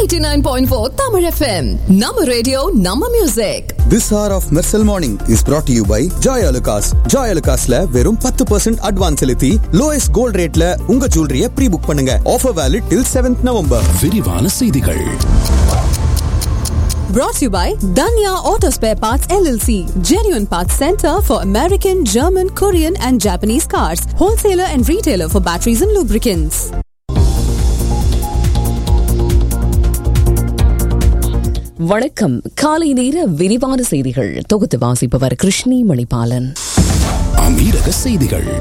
89.4 Tamil FM. Nama radio, Nama music. This hour of Mersal Morning is brought to you by Joy Alucas. Joy Alucasல வெறும் பத்து percent advance செலுத்தி lowest gold ரேட்ல உங்க ஜுவல்லரிய pre book பண்ணுங்க offer valid till seventh November விரிவான செய்திகள் Brought to you by Danya Auto Spare Parts LLC. Genuine Parts Center for American, German, Korean and Japanese cars. Wholesaler and retailer for batteries and lubricants. வணக்கம் காலை நேர விரிவான செய்திகள் தொகுத்து வாசிப்பவர் கிருஷ்ணி மணிபாலன் அமீரக செய்திகள்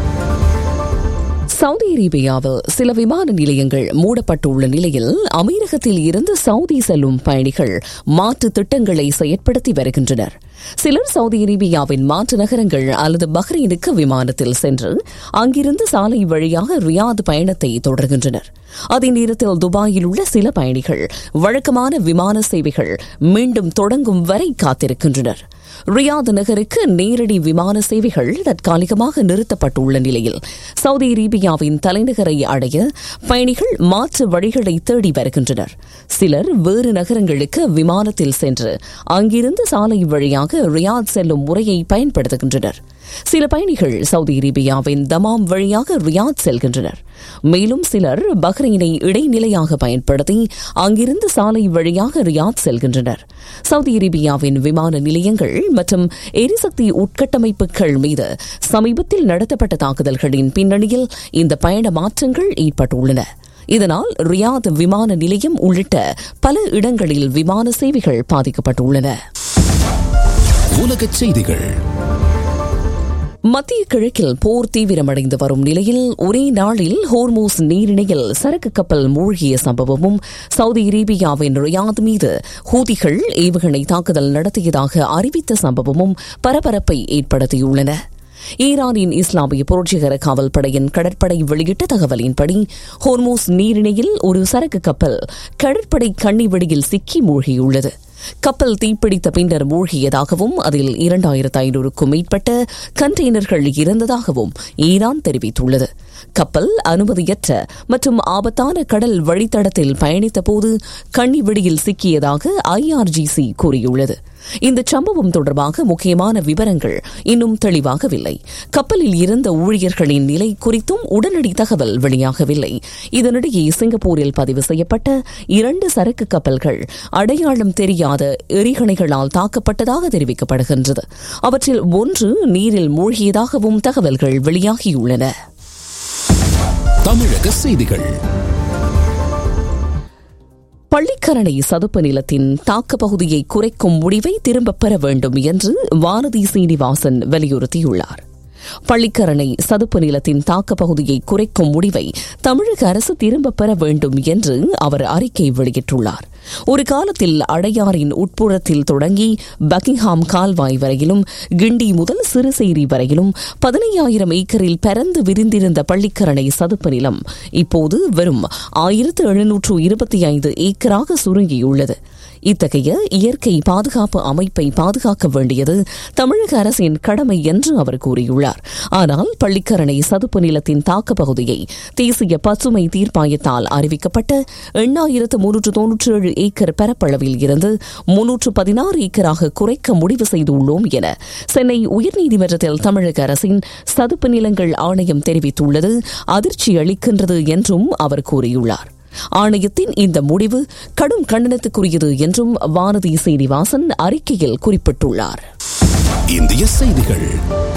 சவுதி அரேபியாவில் சில விமான நிலையங்கள் மூடப்பட்டுள்ள நிலையில் அமீரகத்தில் இருந்து சவுதி செல்லும் பயணிகள் மாற்று திட்டங்களை செயற்படுத்தி வருகின்றனர் சிலர் சவுதி அரேபியாவின் மாற்று நகரங்கள் அல்லது பஹ்ரைனுக்கு விமானத்தில் சென்று அங்கிருந்து சாலை வழியாக ரியாத் பயணத்தை தொடர்கின்றனர் அதே நேரத்தில் துபாயில் உள்ள சில பயணிகள் வழக்கமான விமான சேவைகள் மீண்டும் தொடங்கும் வரை காத்திருக்கின்றனர் ரியாத் நகருக்கு நேரடி விமான சேவைகள் தற்காலிகமாக நிறுத்தப்பட்டுள்ள நிலையில் சவுதி அரேபியாவின் தலைநகரை அடைய பயணிகள் மாற்று வழிகளை தேடி வருகின்றனர் சிலர் வேறு நகரங்களுக்கு விமானத்தில் சென்று அங்கிருந்து சாலை வழியாக ரியாத் செல்லும் முறையை பயன்படுத்துகின்றனர் சில பயணிகள் சவுதி அரேபியாவின் தமாம் வழியாக ரியாத் செல்கின்றனர் மேலும் சிலர் பஹ்ரைனை இடைநிலையாக பயன்படுத்தி அங்கிருந்து சாலை வழியாக ரியாத் செல்கின்றனர் சவுதி அரேபியாவின் விமான நிலையங்கள் மற்றும் எரிசக்தி உட்கட்டமைப்புகள் மீது சமீபத்தில் நடத்தப்பட்ட தாக்குதல்களின் பின்னணியில் இந்த பயண மாற்றங்கள் ஏற்பட்டுள்ளன இதனால் ரியாத் விமான நிலையம் உள்ளிட்ட பல இடங்களில் விமான சேவைகள் பாதிக்கப்பட்டுள்ளன உலகச் செய்திகள் மத்திய கிழக்கில் போர் தீவிரமடைந்து வரும் நிலையில் ஒரே நாளில் ஹோர்மூஸ் நீரிணையில் சரக்கு கப்பல் மூழ்கிய சம்பவமும் சவுதி அரேபியாவின் ரியாத் மீது ஹூதிகள் ஏவுகணை தாக்குதல் நடத்தியதாக அறிவித்த சம்பவமும் பரபரப்பை ஏற்படுத்தியுள்ளன ஈரானின் இஸ்லாமிய புரட்சிகர காவல் படையின் கடற்படை வெளியிட்ட தகவலின்படி ஹோர்மூஸ் நீரிணையில் ஒரு சரக்கு கப்பல் கடற்படை கண்ணிவெடியில் சிக்கி மூழ்கியுள்ளது கப்பல் தீப்பிடித்த பின்னர் மூழ்கியதாகவும் அதில் இரண்டாயிரத்து ஐநூறுக்கும் மேற்பட்ட கண்டெய்னர்கள் இருந்ததாகவும் ஈரான் தெரிவித்துள்ளது கப்பல் அனுமதியற்ற மற்றும் ஆபத்தான கடல் வழித்தடத்தில் பயணித்தபோது கண்ணிவெடியில் சிக்கியதாக ஐஆர்ஜிசி கூறியுள்ளது இந்த சம்பவம் தொடர்பாக முக்கியமான விவரங்கள் இன்னும் தெளிவாகவில்லை கப்பலில் இருந்த ஊழியர்களின் நிலை குறித்தும் உடனடி தகவல் வெளியாகவில்லை இதனிடையே சிங்கப்பூரில் பதிவு செய்யப்பட்ட இரண்டு சரக்கு கப்பல்கள் அடையாளம் தெரியாத எரிகணைகளால் தாக்கப்பட்டதாக தெரிவிக்கப்படுகின்றது அவற்றில் ஒன்று நீரில் மூழ்கியதாகவும் தகவல்கள் வெளியாகியுள்ளன தமிழக செய்திகள் பள்ளிக்கரணை சதுப்பு நிலத்தின் தாக்க பகுதியை குறைக்கும் முடிவை திரும்பப் பெற வேண்டும் என்று வானதி சீனிவாசன் வலியுறுத்தியுள்ளார் பள்ளிக்கரணை சதுப்பு நிலத்தின் தாக்க பகுதியை குறைக்கும் முடிவை தமிழக அரசு திரும்பப் பெற வேண்டும் என்று அவர் அறிக்கை வெளியிட்டுள்ளார் ஒரு காலத்தில் அடையாறின் உட்புறத்தில் தொடங்கி பக்கிங்ஹாம் கால்வாய் வரையிலும் கிண்டி முதல் சிறுசேரி வரையிலும் பதினையாயிரம் ஏக்கரில் பரந்து விரிந்திருந்த பள்ளிக்கரணை சதுப்பு நிலம் இப்போது வெறும் ஆயிரத்து எழுநூற்று இருபத்தி ஐந்து ஏக்கராக சுருங்கியுள்ளது இத்தகைய இயற்கை பாதுகாப்பு அமைப்பை பாதுகாக்க வேண்டியது தமிழக அரசின் கடமை என்று அவர் கூறியுள்ளார் ஆனால் பள்ளிக்கரணை சதுப்பு நிலத்தின் தாக்க பகுதியை தேசிய பசுமை தீர்ப்பாயத்தால் அறிவிக்கப்பட்ட எண்ணாயிரத்து முன்னூற்று தொன்னூற்றி ஏழு ஏக்கர் பரப்பளவில் இருந்து முன்னூற்று பதினாறு ஏக்கராக குறைக்க முடிவு செய்துள்ளோம் என சென்னை உயர்நீதிமன்றத்தில் தமிழக அரசின் சதுப்பு நிலங்கள் ஆணையம் தெரிவித்துள்ளது அதிர்ச்சி அளிக்கின்றது என்றும் அவர் கூறியுள்ளார் ஆணையத்தின் இந்த முடிவு கடும் கண்டனத்துக்குரியது என்றும் வானதி சீனிவாசன் அறிக்கையில் குறிப்பிட்டுள்ளார் இந்திய செய்திகள்